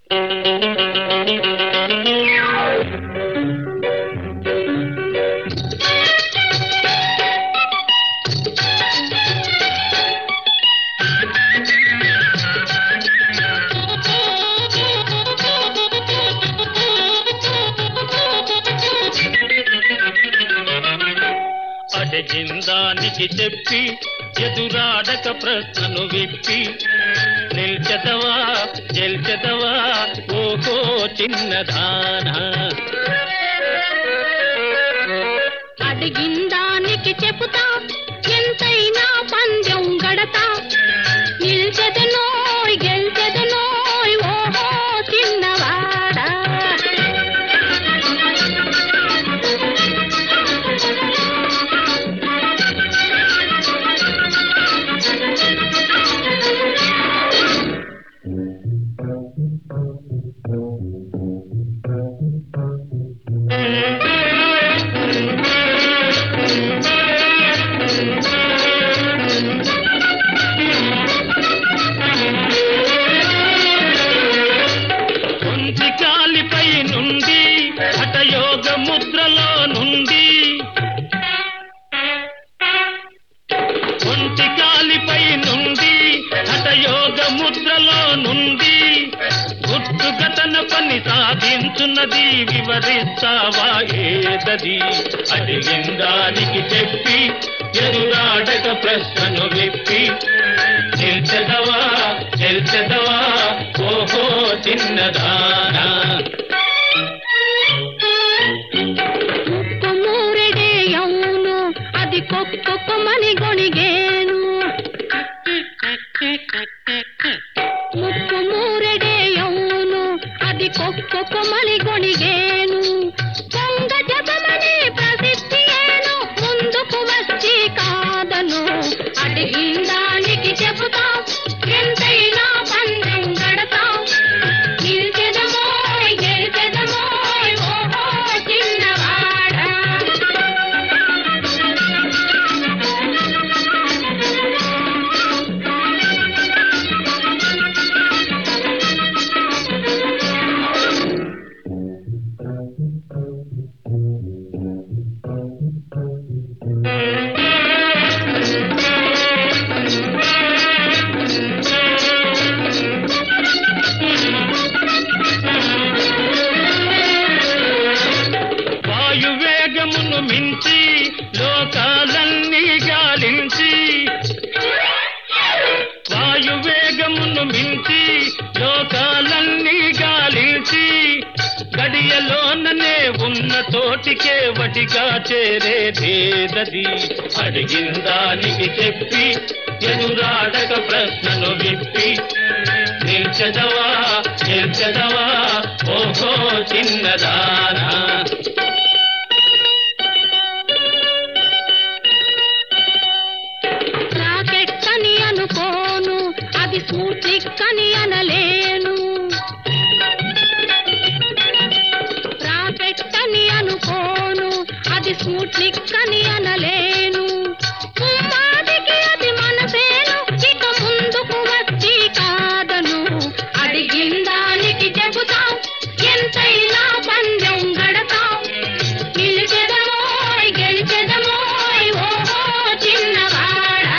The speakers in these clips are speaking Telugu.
అడిగిందానికి చెప్పి ఎదురాడక ప్రశ్నను విప్పి నిల్చెదవా గెల్చెదవా ఓహో చిన్నదానా అడిగిందానికి చెబుతా ఎంతైనా పందెం గడతా నిల్చెదనోయ్ గెల్చెదనోయ్ ఓహో చిన్నవాడా కొంచి కాలిపై నుండి హఠయోగ ముద్రలో నుండి ఒంటి కాలిపై నుండి హఠయోగ ముద్రలో నుండి గుర్తుగా తన పని సాధించున్నది వివరిస్తావా ఏదది అడిగిందానికి చెప్పి ఎదురాడక ప్రశ్నను విప్పి నిల్చెదవా నిల్చెదవా ఓహో చిన్నదానా ముక్కు మూరెడే అవును అది కొక్కొక్కమని గొణిగేను ముక్కు మూరెడే అవును అది కొక్కొక్కమని గొణిగేను పొంగ జపమని ప్రసిద్ధి ఏను ముందుకు వచ్చి కాదను అడిగిందానికి చెబుతా ఎంతైనా పందెం గడతాం నిల్చెదమోయ్ గెలిచెదమోయ్ ఓహో చిన్నవాడా వాయువేగమును మించి లోకాలన్నీ గాలించి వాయువేగమును మించి లోకాలన్నీ గాలించి గడియలోననే ఉన్న తోటికే వటిగా చేరేదేదది అడిగిందానికి చెప్పి ఎదురాడక ప్రశ్నను విప్పి నిల్చదవా నిల్చదవా ఓహో చిన్నదానా రాకెట్ అని అనుకోను అది స్మూతిక్ అని అనలేను రాకెట్ అని అనుకోను అది స్మూట్నిక్ అని అనలేను ఉమ్మాదికి అది మనసేను ఇక ముందుకు వచ్చి కాదను అడిగిందానికి చెబుతాం ఎంతైనా పందెం గడతాం నిలిచెదమోయ్ గెలిచెదమోయ్ ఓహో చిన్నవాడా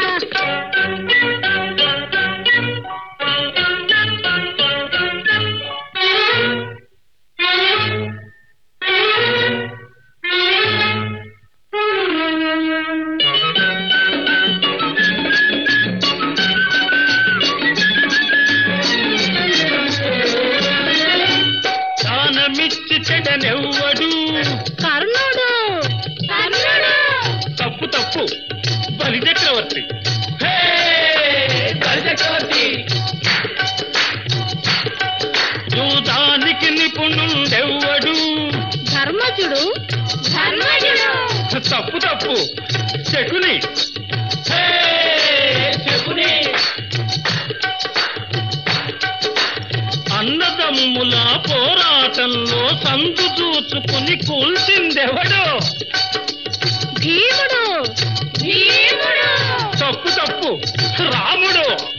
దానమిచ్చి చెడనెవ్వడు కర్ణుడు కర్ణుడు తప్పు తప్పు బలి చక్రవర్తి హే! బలి చక్రవర్తి జూదానికి నిపుణుడెవ్వడు ధర్మజుడు ధర్మజుడు తప్పు తప్పు శకుని హే! శకుని అన్నదమ్ముల పోరాటంలో సందు చూసుకుని కూల్చిందెవడో భీముడు భీముడు తప్పు తప్పు రాముడు